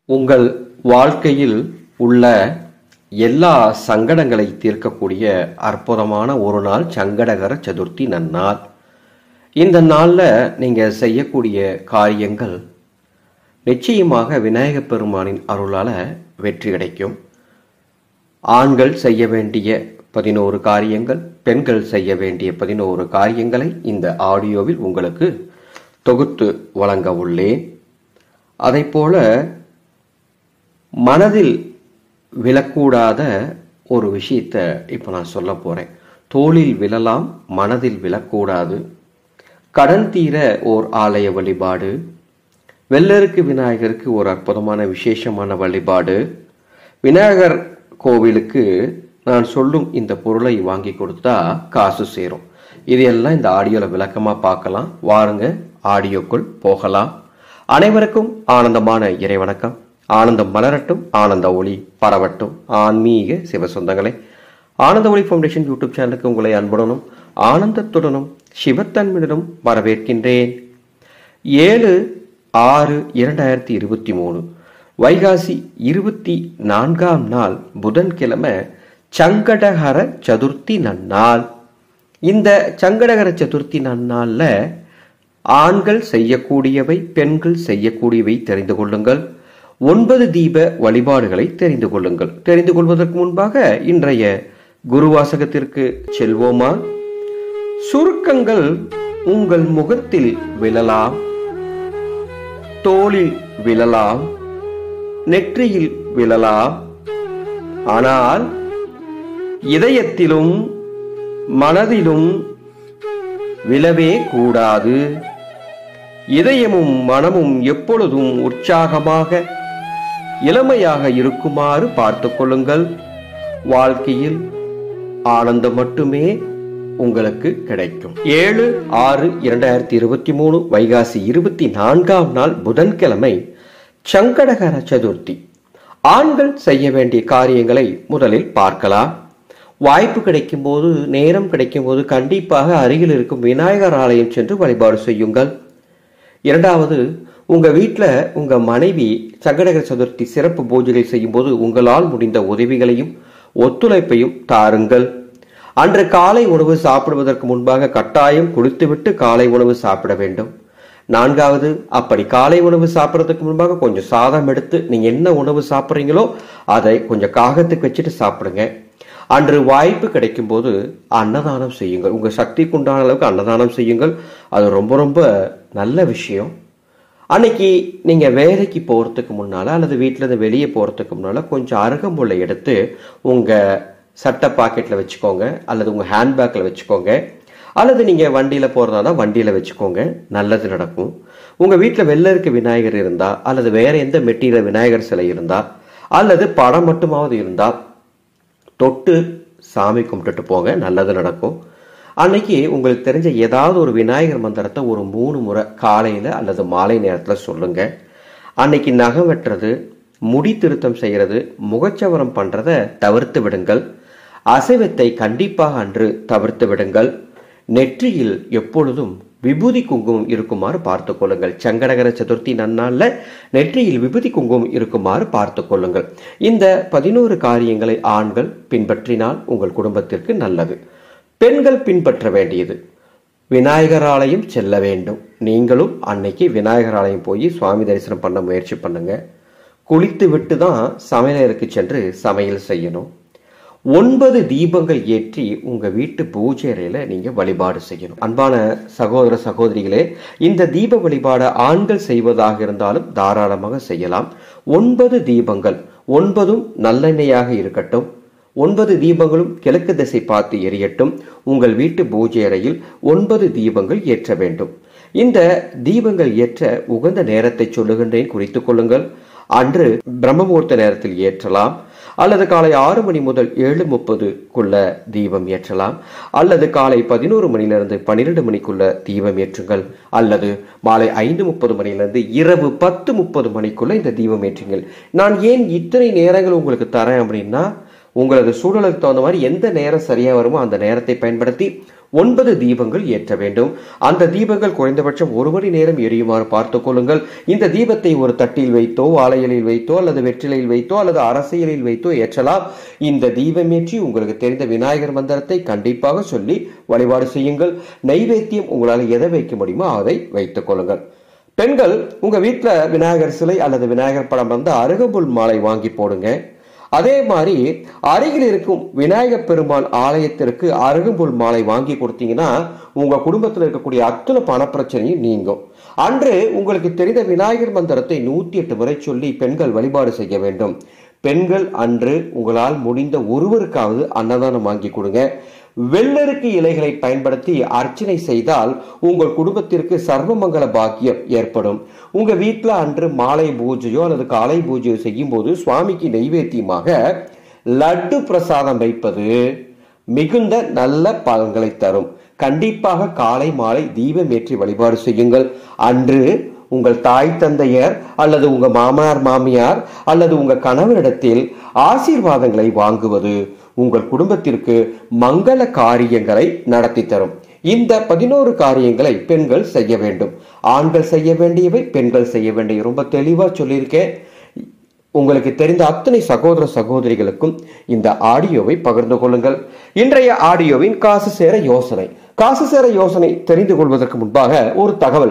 உங்கள் வாழ்க்கையில் உள்ள எல்லா சங்கடங்களை தீர்க்கக்கூடிய அற்புதமான ஒரு நாள் சங்கடகர சதுர்த்தி நன்னாள் இந்த நாளில் நீங்கள் செய்யக்கூடிய காரியங்கள் நிச்சயமாக விநாயகப் பெருமானின் அருளால் வெற்றி கிடைக்கும் ஆண்கள் செய்ய வேண்டிய பதினோரு காரியங்கள் பெண்கள் செய்ய வேண்டிய பதினோரு காரியங்களை இந்த ஆடியோவில் உங்களுக்கு தொகுத்து வழங்க உள்ளேன் அதைப்போல மனதில் விழக்கூடாத ஒரு விஷயத்தை இப்போ நான் சொல்ல போகிறேன் தோளில் விழலாம் மனதில் விழக்கூடாது கடன் தீர ஓர் ஆலய வழிபாடு வெள்ளருக்கு விநாயகருக்கு ஒரு அற்புதமான விசேஷமான வழிபாடு விநாயகர் கோவிலுக்கு நான் சொல்லும் இந்த பொருளை வாங்கி கொடுத்தா காசு சேரும் இது எல்லாம் இந்த ஆடியோவில் விளக்கமாக பார்க்கலாம் வாருங்க ஆடியோக்குள் போகலாம் அனைவருக்கும் ஆனந்தமான இறைவணக்கம் ஆனந்தம் மலரட்டும் ஆனந்த ஒளி பரவட்டும் ஆன்மீக சிவ சொந்தங்களே ஆனந்த ஒளி ஃபவுண்டேஷன் யூடியூப் சேனலுக்கு உங்களை அன்புடனும் ஆனந்தத்துடனும் சிவத்தன்மையுடனும் வரவேற்கின்றேன் ஏழு ஆறு இரண்டாயிரத்தி இருபத்தி மூணு வைகாசி இருபத்தி நான்காம் நாள் புதன்கிழமை சங்கடஹர சதுர்த்தி நன்னாள் இந்த சங்கடகர சதுர்த்தி நன்னாளில் ஆண்கள் செய்யக்கூடியவை பெண்கள் செய்யக்கூடியவை தெரிந்து கொள்ளுங்கள் ஒன்பது தீப வழிபாடுகளை தெரிந்து கொள்ளுங்கள் தெரிந்து கொள்வதற்கு முன்பாக இன்றைய குருவாசகத்திற்கு செல்வோமா சுருக்கங்கள் உங்கள் முகத்தில் விழலாம் தோளில் விழலாம் நெற்றியில் விழலாம் ஆனால் இதயத்திலும் மனதிலும் விழவே கூடாது இதயமும் மனமும் எப்பொழுதும் உற்சாகமாக இளமையாக இருக்குமாறு பார்த்து கொள்ளுங்கள் வாழ்க்கையில் ஆனந்தம் மட்டுமே உங்களுக்கு கிடைக்கும் ஏழு ஆறு இரண்டாயிரத்தி இருபத்தி மூணு வைகாசி இருபத்தி நான்காம் நாள் புதன்கிழமை சங்கடகர சதுர்த்தி ஆண்கள் செய்ய வேண்டிய காரியங்களை முதலில் பார்க்கலாம் வாய்ப்பு கிடைக்கும் போது நேரம் கிடைக்கும் போது கண்டிப்பாக அருகில் இருக்கும் விநாயகர் ஆலயம் சென்று வழிபாடு செய்யுங்கள் இரண்டாவது உங்க வீட்டில் உங்க மனைவி சங்கடகர சதுர்த்தி சிறப்பு பூஜைகள் செய்யும்போது உங்களால் முடிந்த உதவிகளையும் ஒத்துழைப்பையும் தாருங்கள் அன்று காலை உணவு சாப்பிடுவதற்கு முன்பாக கட்டாயம் குளித்துவிட்டு காலை உணவு சாப்பிட வேண்டும் நான்காவது அப்படி காலை உணவு சாப்பிட்றதுக்கு முன்பாக கொஞ்சம் சாதம் எடுத்து நீங்க என்ன உணவு சாப்பிட்றீங்களோ அதை கொஞ்சம் காகத்துக்கு வச்சுட்டு சாப்பிடுங்க அன்று வாய்ப்பு கிடைக்கும் போது அன்னதானம் செய்யுங்கள் உங்க சக்திக்கு உண்டான அளவுக்கு அன்னதானம் செய்யுங்கள் அது ரொம்ப ரொம்ப நல்ல விஷயம் அன்னைக்கு நீங்க வேலைக்கு போறதுக்கு முன்னால அல்லது வீட்டுல இருந்து வெளியே போறதுக்கு முன்னால கொஞ்சம் அருகம்புல்லை எடுத்து உங்க சட்டை பாக்கெட்ல வச்சுக்கோங்க அல்லது உங்க ஹேண்ட்பேக்ல வச்சுக்கோங்க அல்லது நீங்க வண்டியில போறதா வண்டியில வச்சுக்கோங்க நல்லது நடக்கும் உங்க வீட்டுல வெள்ள இருக்க விநாயகர் இருந்தா அல்லது வேற எந்த மெட்டீரியல் விநாயகர் சிலை இருந்தா அல்லது படம் மட்டுமாவது இருந்தா தொட்டு சாமி கும்பிட்டுட்டு போங்க நல்லது நடக்கும் அன்னைக்கு உங்களுக்கு தெரிஞ்ச ஏதாவது ஒரு விநாயகர் மந்திரத்தை ஒரு மூணு முறை காலையில் அல்லது மாலை நேரத்தில் சொல்லுங்க அன்னைக்கு நகம் வெட்டுறது முடி திருத்தம் செய்கிறது முகச்சவரம் பண்ணுறத தவிர்த்து விடுங்கள் அசைவத்தை கண்டிப்பாக அன்று தவிர்த்து விடுங்கள் நெற்றியில் எப்பொழுதும் விபூதி குங்குமம் இருக்குமாறு பார்த்து கொள்ளுங்கள் சங்கடகர சதுர்த்தி நன்னாளில் நெற்றியில் விபூதி குங்குமம் இருக்குமாறு பார்த்து கொள்ளுங்கள் இந்த பதினோரு காரியங்களை ஆண்கள் பின்பற்றினால் உங்கள் குடும்பத்திற்கு நல்லது பெண்கள் பின்பற்ற வேண்டியது விநாயகர் ஆலயம் செல்ல வேண்டும் நீங்களும் அன்னைக்கு விநாயகர் ஆலயம் போய் சுவாமி தரிசனம் பண்ண முயற்சி பண்ணுங்க குளித்து விட்டு தான் சமையலருக்கு சென்று சமையல் செய்யணும் ஒன்பது தீபங்கள் ஏற்றி உங்க வீட்டு பூஜை அறையில நீங்க வழிபாடு செய்யணும் அன்பான சகோதர சகோதரிகளே இந்த தீப வழிபாடு ஆண்கள் செய்வதாக இருந்தாலும் தாராளமாக செய்யலாம் ஒன்பது தீபங்கள் ஒன்பதும் நல்லெண்ணெயாக இருக்கட்டும் ஒன்பது தீபங்களும் கிழக்கு திசை பார்த்து எரியட்டும் உங்கள் வீட்டு பூஜை அறையில் ஒன்பது தீபங்கள் ஏற்ற வேண்டும் இந்த தீபங்கள் ஏற்ற உகந்த நேரத்தை சொல்லுகின்றேன் குறித்துக் கொள்ளுங்கள் அன்று பிரம்மமுகூர்த்த நேரத்தில் ஏற்றலாம் அல்லது காலை ஆறு மணி முதல் ஏழு முப்பதுக்குள்ள தீபம் ஏற்றலாம் அல்லது காலை பதினோரு மணிலிருந்து பன்னிரெண்டு மணிக்குள்ள தீபம் ஏற்றுங்கள் அல்லது மாலை ஐந்து முப்பது மணிலிருந்து இரவு பத்து முப்பது மணிக்குள்ள இந்த தீபம் ஏற்றுங்கள் நான் ஏன் இத்தனை நேரங்கள் உங்களுக்கு தரேன் அப்படின்னா உங்களது சூழலுக்கு தகுந்த மாதிரி எந்த நேரம் சரியா வருமோ அந்த நேரத்தை பயன்படுத்தி ஒன்பது தீபங்கள் ஏற்ற வேண்டும் அந்த தீபங்கள் குறைந்தபட்சம் ஒரு மணி நேரம் எரியுமாறு பார்த்துக் கொள்ளுங்கள் இந்த தீபத்தை ஒரு தட்டில் வைத்தோ வாழையிலில் வைத்தோ அல்லது வெற்றிலையில் வைத்தோ அல்லது அரசியலில் வைத்தோ ஏற்றலாம் இந்த தீபமேற்றி உங்களுக்கு தெரிந்த விநாயகர் மந்திரத்தை கண்டிப்பாக சொல்லி வழிபாடு செய்யுங்கள் நைவேத்தியம் உங்களால் எதை வைக்க முடியுமோ அதை வைத்துக் கொள்ளுங்கள் பெண்கள் உங்க வீட்டுல விநாயகர் சிலை அல்லது விநாயகர் படம் வந்து அருகம்புல் மாலை வாங்கி போடுங்க அதே மாதிரி அருகில் இருக்கும் விநாயகர் பெருமான் ஆலயத்திற்கு அருகம்புல் மாலை வாங்கி கொடுத்தீங்கன்னா உங்க குடும்பத்தில் இருக்கக்கூடிய அத்தனை பணப்பிரச்சனையும் நீங்கும் அன்று உங்களுக்கு தெரிந்த விநாயகர் மந்திரத்தை நூத்தி எட்டு முறை சொல்லி பெண்கள் வழிபாடு செய்ய வேண்டும் பெண்கள் அன்று உங்களால் முடிந்த ஒருவருக்காவது அன்னதானம் வாங்கி கொடுங்க வெள்ளருக்கு இலைகளை பயன்படுத்தி அர்ச்சனை செய்தால் உங்கள் குடும்பத்திற்கு சர்வமங்கல பாக்கியம் ஏற்படும் உங்க வீட்டுல அன்று மாலை பூஜையோ அல்லது காலை பூஜையோ செய்யும் போது சுவாமிக்கு நெய்வேத்தியமாக லட்டு பிரசாதம் வைப்பது மிகுந்த நல்ல பலன்களை தரும் கண்டிப்பாக காலை மாலை தீபம் ஏற்றி வழிபாடு செய்யுங்கள் அன்று உங்கள் தாய் தந்தையர் அல்லது உங்க மாமனார் மாமியார் அல்லது உங்க கணவரிடத்தில் ஆசீர்வாதங்களை வாங்குவது உங்கள் குடும்பத்திற்கு மங்கள காரியங்களை நடத்தி தரும் இந்த பதினோரு காரியங்களை பெண்கள் செய்ய வேண்டும் ஆண்கள் செய்ய வேண்டியவை பெண்கள் செய்ய வேண்டிய ரொம்ப தெளிவா சொல்லியிருக்கேன் உங்களுக்கு தெரிந்த அத்தனை சகோதர சகோதரிகளுக்கும் இந்த ஆடியோவை பகிர்ந்து கொள்ளுங்கள் இன்றைய ஆடியோவின் காசு சேர யோசனை காசு சேர யோசனை தெரிந்து கொள்வதற்கு முன்பாக ஒரு தகவல்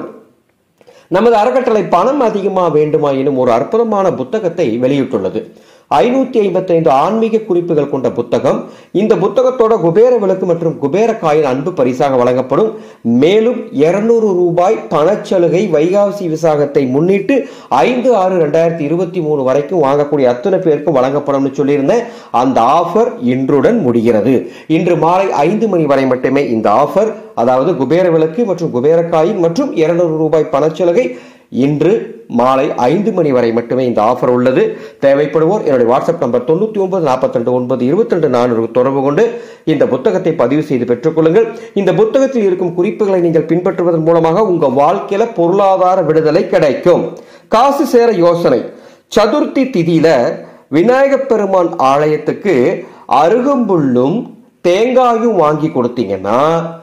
நமது அறக்கட்டளை பணம் அதிகமா வேண்டுமா எனும் ஒரு அற்புதமான புத்தகத்தை வெளியிட்டுள்ளது ஐநூத்தி ஐம்பத்தி ஐந்து ஆன்மீக குறிப்புகள் கொண்ட புத்தகம் இந்த புத்தகத்தோட குபேர விளக்கு மற்றும் குபேர காயின் அன்பு பரிசாக வழங்கப்படும் மேலும் இருநூறு ரூபாய் பணச்சலுகை வைகாசி விசாகத்தை முன்னிட்டு ஐந்து ஆறு ரெண்டாயிரத்தி இருபத்தி மூணு வரைக்கும் வாங்கக்கூடிய அத்தனை பேருக்கும் வழங்கப்படும்னு சொல்லியிருந்தேன் அந்த ஆஃபர் இன்றுடன் முடிகிறது இன்று மாலை ஐந்து மணி வரை மட்டுமே இந்த ஆஃபர் அதாவது குபேர விளக்கு மற்றும் குபேர காயின் மற்றும் இருநூறு ரூபாய் பணச்சலுகை இன்று மாலை ஐந்து மணி வரை மட்டுமே இந்த ஆஃபர் உள்ளது தேவைப்படுவோர் என்னுடைய வாட்ஸ்அப் நம்பர் தொண்ணூத்தி ஒன்பது நாற்பத்தி ரெண்டு ஒன்பது இருபத்தி ரெண்டு நானூறு தொடர்பு கொண்டு இந்த புத்தகத்தை பதிவு செய்து பெற்றுக்கொள்ளுங்கள் இந்த புத்தகத்தில் இருக்கும் குறிப்புகளை நீங்கள் பின்பற்றுவதன் மூலமாக உங்க வாழ்க்கையில பொருளாதார விடுதலை கிடைக்கும் காசு சேர யோசனை சதுர்த்தி திதியில விநாயகப் பெருமான் ஆலயத்துக்கு அருகம்புல்லும் தேங்காயும் வாங்கி கொடுத்தீங்கன்னா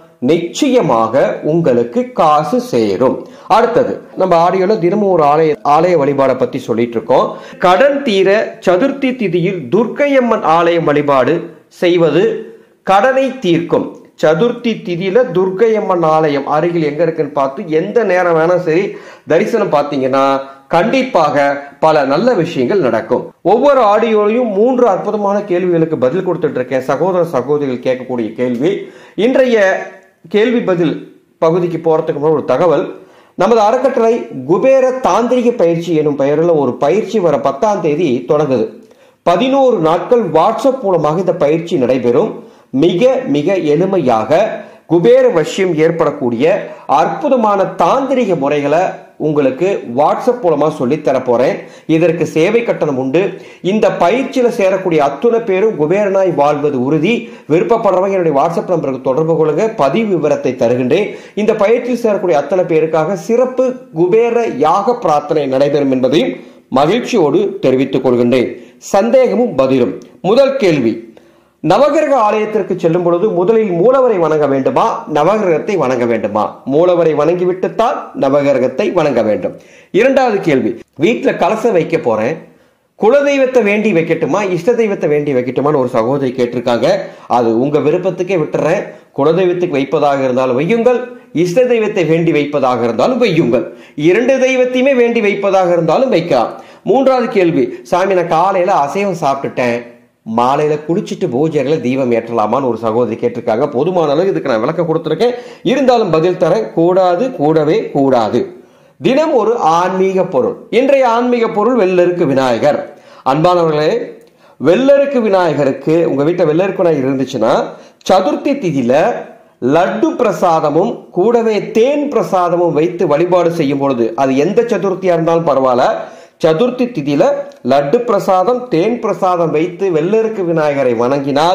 நிச்சயமாக உங்களுக்கு காசு சேரும் அடுத்தது நம்ம ஆடியோல தினமும் ஒரு ஆலய ஆலய வழிபாடை பத்தி சொல்லிட்டு இருக்கோம் கடன் தீர சதுர்த்தி திதியில் துர்க்கையம்மன் ஆலயம் வழிபாடு செய்வது கடனை தீர்க்கும் சதுர்த்தி திதியில துர்க்கையம்மன் ஆலயம் அருகில் எங்க இருக்குன்னு பார்த்து எந்த நேரம் வேணா சரி தரிசனம் பார்த்தீங்கன்னா கண்டிப்பாக பல நல்ல விஷயங்கள் நடக்கும் ஒவ்வொரு ஆடியோலையும் மூன்று அற்புதமான கேள்விகளுக்கு பதில் கொடுத்துட்டு இருக்கேன் சகோதர சகோதரிகள் கேட்கக்கூடிய கேள்வி இன்றைய கேள்வி பதில் பகுதிக்கு போறதுக்கு முன்னாடி ஒரு தகவல் நமது அறக்கட்டளை குபேர தாந்திரிக பயிற்சி எனும் பெயரில் ஒரு பயிற்சி வர பத்தாம் தேதி தொடங்குது பதினோரு நாட்கள் வாட்ஸ்அப் மூலமாக இந்த பயிற்சி நடைபெறும் மிக மிக எளிமையாக குபேர வசியம் ஏற்படக்கூடிய அற்புதமான தாந்திரிக முறைகளை உங்களுக்கு வாட்ஸ்அப் மூலமா சொல்லித் தர போறேன் இதற்கு சேவை கட்டணம் உண்டு இந்த பயிற்சியில சேரக்கூடிய அத்துணை பேரும் குபேரனாய் வாழ்வது உறுதி விருப்பப்படுறவங்க என்னுடைய வாட்ஸ்அப் நம்பருக்கு தொடர்பு கொள்ளுங்க பதிவு விவரத்தை தருகின்றேன் இந்த பயிற்சியில் சேரக்கூடிய அத்தனை பேருக்காக சிறப்பு குபேர யாக பிரார்த்தனை நடைபெறும் என்பதையும் மகிழ்ச்சியோடு தெரிவித்துக் கொள்கின்றேன் சந்தேகமும் பதிலும் முதல் கேள்வி நவகிரக ஆலயத்திற்கு செல்லும் பொழுது முதலில் மூலவரை வணங்க வேண்டுமா நவகிரகத்தை வணங்க வேண்டுமா மூலவரை வணங்கிவிட்டுத்தான் நவகிரகத்தை வணங்க வேண்டும் இரண்டாவது கேள்வி வீட்டுல கலசம் வைக்க போறேன் குலதெய்வத்தை வேண்டி வைக்கட்டுமா இஷ்ட தெய்வத்தை வேண்டி வைக்கட்டுமான்னு ஒரு சகோதரி கேட்டிருக்காங்க அது உங்க விருப்பத்துக்கே விட்டுறேன் குலதெய்வத்துக்கு வைப்பதாக இருந்தாலும் வையுங்கள் இஷ்ட தெய்வத்தை வேண்டி வைப்பதாக இருந்தாலும் வையுங்கள் இரண்டு தெய்வத்தையுமே வேண்டி வைப்பதாக இருந்தாலும் வைக்கலாம் மூன்றாவது கேள்வி சாமி நான் காலையில அசைவம் சாப்பிட்டுட்டேன் மாலையில குளிச்சுட்டு பூஜைகளை தீபம் ஏற்றலாமான்னு ஒரு சகோதரி கேட்டிருக்காங்க போதுமான அளவு இதுக்கு நான் விளக்கம் கொடுத்துருக்கேன் இருந்தாலும் பதில் தரேன் கூடாது கூடவே கூடாது தினம் ஒரு ஆன்மீக பொருள் இன்றைய ஆன்மீக பொருள் வெள்ளருக்கு விநாயகர் அன்பானவர்களே வெள்ளருக்கு விநாயகருக்கு உங்க வீட்டில் வெள்ளருக்கு விநாயகர் இருந்துச்சுன்னா சதுர்த்தி திதியில லட்டு பிரசாதமும் கூடவே தேன் பிரசாதமும் வைத்து வழிபாடு செய்யும் பொழுது அது எந்த சதுர்த்தியா இருந்தாலும் பரவாயில்ல சதுர்த்தி திதியில லட்டு பிரசாதம் தேன் பிரசாதம் வைத்து வெள்ளருக்கு விநாயகரை வணங்கினால்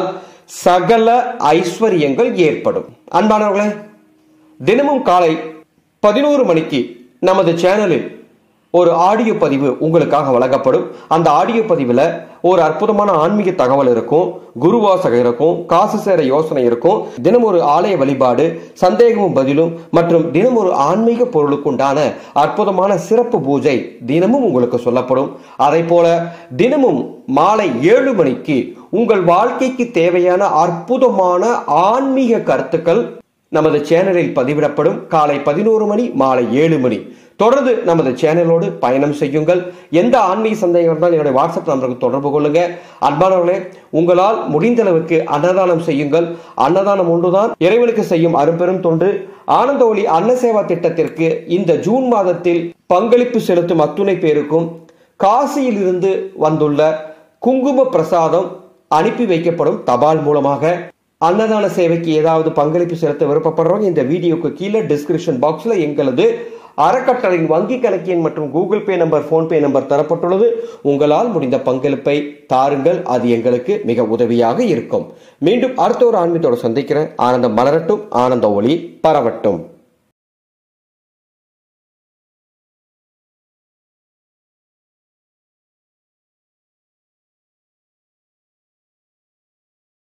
சகல ஐஸ்வர்யங்கள் ஏற்படும் அன்பானவர்களே தினமும் காலை பதினோரு மணிக்கு நமது சேனலில் ஒரு ஆடியோ பதிவு உங்களுக்காக வழங்கப்படும் அந்த ஆடியோ பதிவில் ஒரு அற்புதமான ஆன்மீக தகவல் இருக்கும் குருவாசகம் இருக்கும் காசு சேர யோசனை இருக்கும் தினம் ஒரு ஆலய வழிபாடு சந்தேகமும் பதிலும் மற்றும் தினம் ஒரு ஆன்மீக பொருளுக்குண்டான அற்புதமான சிறப்பு பூஜை தினமும் உங்களுக்கு சொல்லப்படும் அதை போல தினமும் மாலை ஏழு மணிக்கு உங்கள் வாழ்க்கைக்கு தேவையான அற்புதமான ஆன்மீக கருத்துக்கள் நமது சேனலில் பதிவிடப்படும் காலை பதினோரு மணி மாலை ஏழு மணி தொடர்ந்து நமது சேனலோடு பயணம் செய்யுங்கள் எந்த ஆன்மீக சந்தேகம் இருந்தாலும் என்னுடைய வாட்ஸ்அப் நம்பருக்கு தொடர்பு கொள்ளுங்க அன்பானவர்களே உங்களால் முடிந்த அளவுக்கு அன்னதானம் செய்யுங்கள் அன்னதானம் ஒன்றுதான் இறைவனுக்கு செய்யும் அரும்பெரும் தொண்டு ஆனந்த ஒளி அன்ன சேவா திட்டத்திற்கு இந்த ஜூன் மாதத்தில் பங்களிப்பு செலுத்தும் அத்துணை பேருக்கும் காசியில் இருந்து வந்துள்ள குங்கும பிரசாதம் அனுப்பி வைக்கப்படும் தபால் மூலமாக அன்னதான சேவைக்கு ஏதாவது பங்களிப்பு செலுத்த விருப்பப்படுறவங்க இந்த வீடியோக்கு கீழே டிஸ்கிரிப்ஷன் பாக்ஸ்ல எங்களது அறக்கட்டளையின் வங்கி கணக்கு எண் மற்றும் Google Pay number PhonePe number தரப்பட்டுள்ளது உங்களால் முடிந்த பங்களிப்பை தாருங்கள் அது எங்களுக்கு மிக உதவியாக இருக்கும் மீண்டும் அடுத்த ஒரு ஆன்மீகத்தோட சந்திக்கிறேன் ஆனந்தம் மலரட்டும் ஆனந்த ஒளி பரவட்டும்